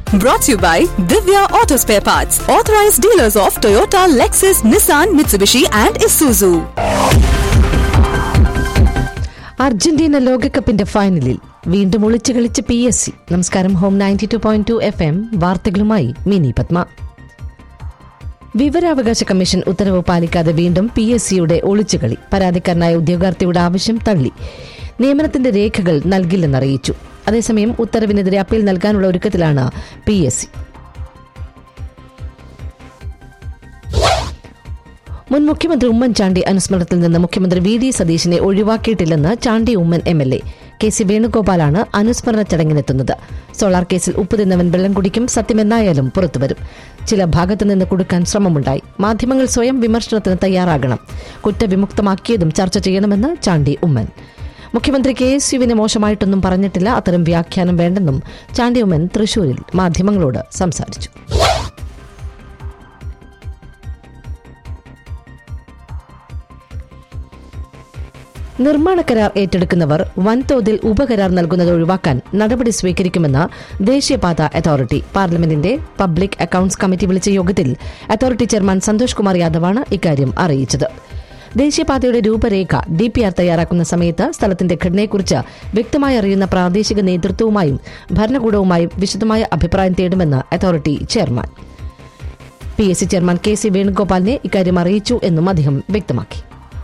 Brought to you by Divya Auto Spare Parts, authorized dealers of Toyota, Lexus, Nissan, Mitsubishi, and Isuzu. Argentina ലോകകപ്പിന്റെ ഫൈനലിൽ വീണ്ടും ഒളിച്ചു കളിച്ച് P S C നമസ്കാരം home ninety two point two F M വാർത്തകളുമായി മിനി പത്മ വിവരാവകാശ commission ഉത്തരവ് പാലിക്കാതെ വീണ്ടും പി എസ് സിയുടെ ഒളിച്ചുകളി പരാതിക്കാരനായ ഉദ്യോഗാർത്ഥിയുടെ ആവശ്യം തള്ളി നിയമനത്തിന്റെ രേഖകൾ നൽകില്ലെന്നറിയിച്ചു അതേസമയം ഉത്തരവിനെതിരെ അപ്പീൽ നൽകാനുള്ള ഒരുക്കത്തിലാണ് പി എസ് സി മുൻ മുഖ്യമന്ത്രി ഉമ്മൻചാണ്ടി അനുസ്മരണത്തിൽ നിന്ന് മുഖ്യമന്ത്രി വി ഡി സതീശിനെ ഒഴിവാക്കിയിട്ടില്ലെന്ന് Chandy Oommen M L A K C വേണുഗോപാലാണ് അനുസ്മരണ ചടങ്ങിനെത്തുന്നത് സോളാർ കേസിൽ ഉപ്പ് തിന്നവൻ വെള്ളം കുടിക്കും സത്യമെന്നായാലും പുറത്തുവരും ചില ഭാഗത്തുനിന്ന് കൊടുക്കാൻ ശ്രമമുണ്ടായി മാധ്യമങ്ങൾ സ്വയം വിമർശനത്തിന് തയ്യാറാകണം കുറ്റവിമുക്തമാക്കിയതും ചർച്ച ചെയ്യണമെന്ന് ചാണ്ടി ഉമ്മൻ മുഖ്യമന്ത്രി കെ എസ് യുവിനെ മോശമായിട്ടൊന്നും പറഞ്ഞിട്ടില്ല അത്തരം വ്യാഖ്യാനം വേണ്ടെന്നും ചാണ്ടി ഉമ്മൻ തൃശൂരിൽ മാധ്യമങ്ങളോട് സംസാരിച്ചു നിർമ്മാണ കരാർ ഏറ്റെടുക്കുന്നവർ വൻതോതിൽ ഉപകരാർ നൽകുന്നത് ഒഴിവാക്കാൻ നടപടി സ്വീകരിക്കുമെന്ന് ദേശീയപാത അതോറിറ്റി പാർലമെന്റിന്റെ പബ്ലിക് അക്കൌണ്ട്സ് കമ്മിറ്റി വിളിച്ച യോഗത്തിൽ അതോറിറ്റി ചെയർമാൻ സന്തോഷ് കുമാർ യാദവാണ് ഇക്കാര്യം അറിയിച്ചത് ദേശീയപാതയുടെ രൂപരേഖ ഡി പി ആർ തയ്യാറാക്കുന്ന സമയത്ത് സ്ഥലത്തിന്റെ ഘടനയെക്കുറിച്ച് വ്യക്തമായി അറിയുന്ന പ്രാദേശിക നേതൃത്വവുമായും ഭരണകൂടവുമായും വിശദമായ അഭിപ്രായം തേടുമെന്ന് authority chairman P S C chairman K C വേണുഗോപാലിനെ ഇക്കാര്യം അറിയിച്ചു എന്നും അദ്ദേഹം വ്യക്തമാക്കി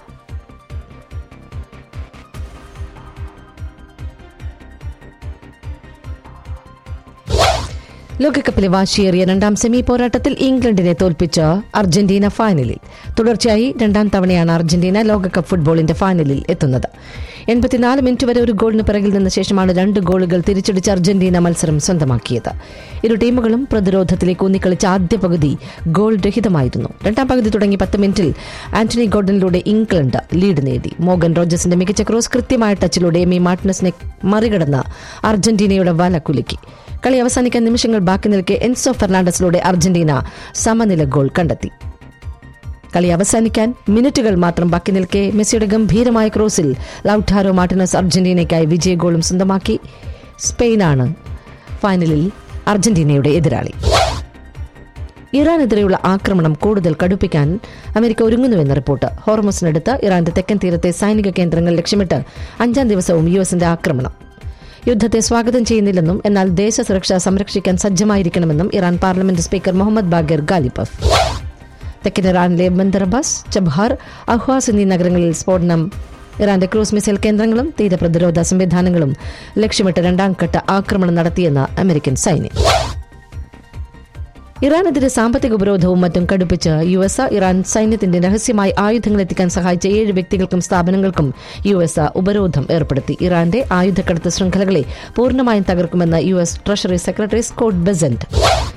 ലോകകപ്പിലെ വാശിയേറിയ രണ്ടാം സെമി പോരാട്ടത്തിൽ ഇംഗ്ലണ്ടിനെ തോൽപ്പിച്ച് അർജന്റീന ഫൈനലിൽ തുടർച്ചയായി രണ്ടാം തവണയാണ് അർജന്റീന ലോകകപ്പ് ഫുട്ബോളിന്റെ ഫൈനലിൽ എത്തുന്നത് എൺപത്തിനാല് മിനിറ്റ് വരെ ഒരു ഗോളിന് പിറകിൽ നിന്ന ശേഷമാണ് രണ്ട് ഗോളുകൾ തിരിച്ചടിച്ച് അർജന്റീന മത്സരം സ്വന്തമാക്കിയത് ഇരു ടീമുകളും പ്രതിരോധത്തിലേക്ക് ഊന്നിക്കളിച്ച ആദ്യ പകുതി ഗോൾ രഹിതമായിരുന്നു രണ്ടാം പകുതി തുടങ്ങി പത്ത് മിനിറ്റിൽ ആന്റണി ഗോർഡനിലൂടെ ഇംഗ്ലണ്ട് ലീഡ് നേടി മോഗൻ റോജേഴ്സിന്റെ മികച്ച ക്രോസ് കൃത്യമായ ടച്ചിലൂടെ എമി മാർട്ടിനസിനെ മറികടന്ന് അർജന്റീനയുടെ വല കുലുക്കി കളി അവസാനിക്കാൻ നിമിഷങ്ങൾ ബാക്കി നിൽക്കെ എൻസോ ഫെർണാണ്ടസിലൂടെ അർജന്റീന സമനില ഗോൾ കണ്ടെത്തി കളി അവസാനിക്കാൻ മിനിറ്റുകൾ മാത്രം ബാക്കി നിൽക്കെ മെസ്സിയുടെ ഗംഭീരമായ ക്രോസിൽ ലൌട്ടാരോ മാർട്ടിനസ് അർജന്റീനയ്ക്കായി വിജയ ഗോളും സ്വന്തമാക്കി സ്പെയിനാണ് ഫൈനലിൽ അർജന്റീനയുടെ എതിരാളി ഇറാനെതിരെയുള്ള ആക്രമണം കൂടുതൽ കടുപ്പിക്കാൻ അമേരിക്ക ഒരുങ്ങുന്നുവെന്ന റിപ്പോർട്ട് ഹോർമസിനടുത്ത് ഇറാന്റെ തെക്കൻ തീരത്തെ സൈനിക കേന്ദ്രങ്ങൾ ലക്ഷ്യമിട്ട് അഞ്ചാം ദിവസവും യു എസിന്റെ ആക്രമണം യുദ്ധത്തെ സ്വാഗതം ചെയ്യുന്നില്ലെന്നും എന്നാൽ ദേശസുരക്ഷ സംരക്ഷിക്കാൻ സജ്ജമായിരിക്കണമെന്നും Iran parliament speaker Mohammad Bagher Ghalibaf തെക്കൻ ഇറാനിലെ ബന്ദർബാസ് ചബഹാർ അഹ്വാസ് എന്നീ നഗരങ്ങളിൽ സ്ഫോടനം ഇറാന്റെ ക്രൂസ് മിസൈൽ കേന്ദ്രങ്ങളും തീരപ്രതിരോധ സംവിധാനങ്ങളും ലക്ഷ്യമിട്ട് രണ്ടാം ഘട്ട ആക്രമണം നടത്തിയെന്ന് അമേരിക്കൻ സൈന്യം ഇറാനെതിരെ സാമ്പത്തിക ഉപരോധവും മറ്റും കടുപ്പിച്ച് യു എസ് ഇറാൻ സൈന്യത്തിന്റെ രഹസ്യമായി ആയുധങ്ങൾ എത്തിക്കാൻ സഹായിച്ച ഏഴ് വ്യക്തികൾക്കും സ്ഥാപനങ്ങൾക്കും യു എസ് ഉപരോധം ഏർപ്പെടുത്തി ഇറാന്റെ ആയുധക്കടത്ത് ശൃംഖലകളെ പൂർണ്ണമായും തകർക്കുമെന്ന് U S treasury secretary Scott Bessent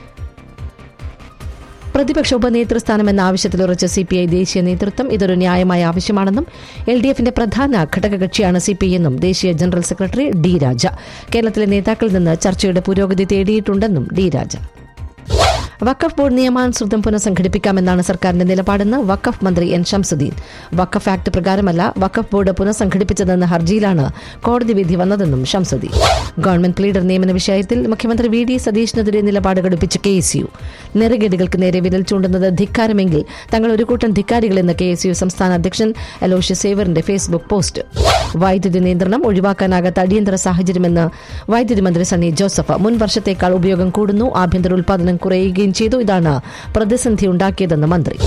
പ്രതിപക്ഷ ഉപനേതൃസ്ഥാനം എന്ന ആവശ്യത്തിൽ ഉറച്ച സി പി ഐ ദേശീയ നേതൃത്വം ഇതൊരു ന്യായമായ ആവശ്യമാണെന്നും എൽ ഡി എഫിന്റെ പ്രധാന ഘടകകക്ഷിയാണ് സി പി ഐ എന്നും ദേശീയ ജനറൽ സെക്രട്ടറി ഡി രാജ കേരളത്തിലെ നേതാക്കളിൽ നിന്ന് ചർച്ചയുടെ പുരോഗതി തേടിയിട്ടുണ്ടെന്നും ഡി രാജ വഖഫ് ബോർഡ് നിയമാനുസൃതം പുനഃസംഘടിപ്പിക്കാമെന്നാണ് സർക്കാരിന്റെ നിലപാടെന്ന് വഖഫ് മന്ത്രി എൻ ഷംസുദ്ദീൻ വഖഫ് ആക്ട് പ്രകാരമല്ല വഖഫ് ബോർഡ് പുനഃസംഘടിപ്പിച്ചതെന്ന ഹർജിയിലാണ് കോടതി വിധി വന്നതെന്നും ഷംസുദ്ദീൻ ഗവൺമെന്റ് പ്ലീഡർ നിയമന വിഷയത്തിൽ മുഖ്യമന്ത്രി വി ഡി സതീഷിനെതിരെ നിലപാട് ഘടിപ്പിച്ച കെ എസ് യു നെറുകേടുകൾക്ക് നേരെ വിരൽ ചൂണ്ടുന്നത് ധിക്കാരമെങ്കിൽ തങ്ങൾ ഒരു കൂട്ടം ധിക്കാരികളെന്ന് കെ എസ് യു സംസ്ഥാന അധ്യക്ഷൻ അലോഷ്യ സേവറിന്റെ ഫേസ്ബുക്ക് പോസ്റ്റ് വൈദ്യുതി നിയന്ത്രണം ഒഴിവാക്കാനാകാത്ത അടിയന്തര സാഹചര്യമെന്ന് വൈദ്യുതി മന്ത്രി സണ്ണി ജോസഫ് മുൻ വർഷത്തേക്കാൾ ഉപയോഗം കൂടുന്നു ആഭ്യന്തര ഉൽപാദനം കുറയുകയും ചെയ്തു ഇതാണ് പ്രതിസന്ധി ഉണ്ടാക്കിയതെന്ന് മന്ത്രി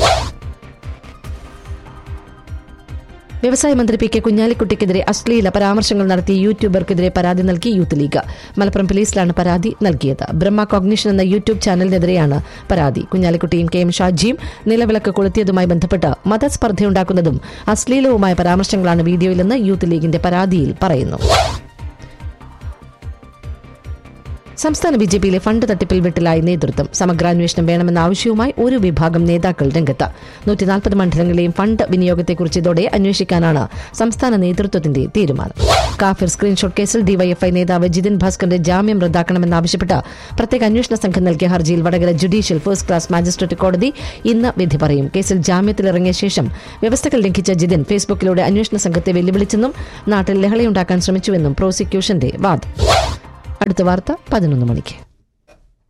വ്യവസായ മന്ത്രി പി കെ കുഞ്ഞാലിക്കുട്ടിക്കെതിരെ അശ്ലീല പരാമർശങ്ങൾ നടത്തിയ യൂട്യൂബർക്കെതിരെ പരാതി നൽകി യൂത്ത് ലീഗ് മലപ്പുറം പോലീസിലാണ് പരാതി നൽകിയത് ബ്രഹ്മ കോഗ്നിഷൻ എന്ന യൂട്യൂബ് ചാനലിനെതിരെയാണ് പരാതി കുഞ്ഞാലിക്കുട്ടിയും കെ എം ഷാജിയും നിലവിളക്ക് കൊളുത്തിയതുമായി ബന്ധപ്പെട്ട് മതസ്പർദ്ധയുണ്ടാക്കുന്നതും അശ്ലീലവുമായ പരാമർശങ്ങളാണ് വീഡിയോയിലെന്ന് യൂത്ത് ലീഗിന്റെ പരാതിയിൽ പറയുന്നു സംസ്ഥാന ബി ജെ പിയിലെ ഫണ്ട് തട്ടിപ്പിൽ വിട്ടലായി നേതൃത്വം സമഗ്രാന്വേഷണം വേണമെന്ന ആവശ്യവുമായി ഒരു വിഭാഗം നേതാക്കൾ രംഗത്ത് നൂറ്റി നാൽപ്പത് മണ്ഡലങ്ങളിലെയും ഫണ്ട് വിനിയോഗത്തെക്കുറിച്ച് ഇതോടെ അന്വേഷിക്കാനാണ് സംസ്ഥാന നേതൃത്വത്തിന്റെ തീരുമാനം കാഫിർ സ്ക്രീൻഷോട്ട് കേസിൽ ഡിവൈഎഫ്ഐ നേതാവ് ജിതിൻ ഭാസ്കറിന്റെ ജാമ്യം റദ്ദാക്കണമെന്നാവശ്യപ്പെട്ട് പ്രത്യേക അന്വേഷണ സംഘം നൽകിയ ഹർജിയിൽ Vadakara judicial first class magistrate കോടതി ഇന്ന് വിധി പറയും കേസിൽ ജാമ്യത്തിലിറങ്ങിയ ശേഷം വ്യവസ്ഥകൾ ലംഘിച്ച ജിതിൻ ഫേസ്ബുക്കിലൂടെ അന്വേഷണ സംഘത്തെ വെല്ലുവിളിച്ചെന്നും നാട്ടിൽ ലഹളയുണ്ടാക്കാൻ ശ്രമിച്ചുവെന്നും പ്രോസിക്യൂഷന്റെ വാദം അടുത്ത വാർത്ത പതിനൊന്ന് മണിക്ക്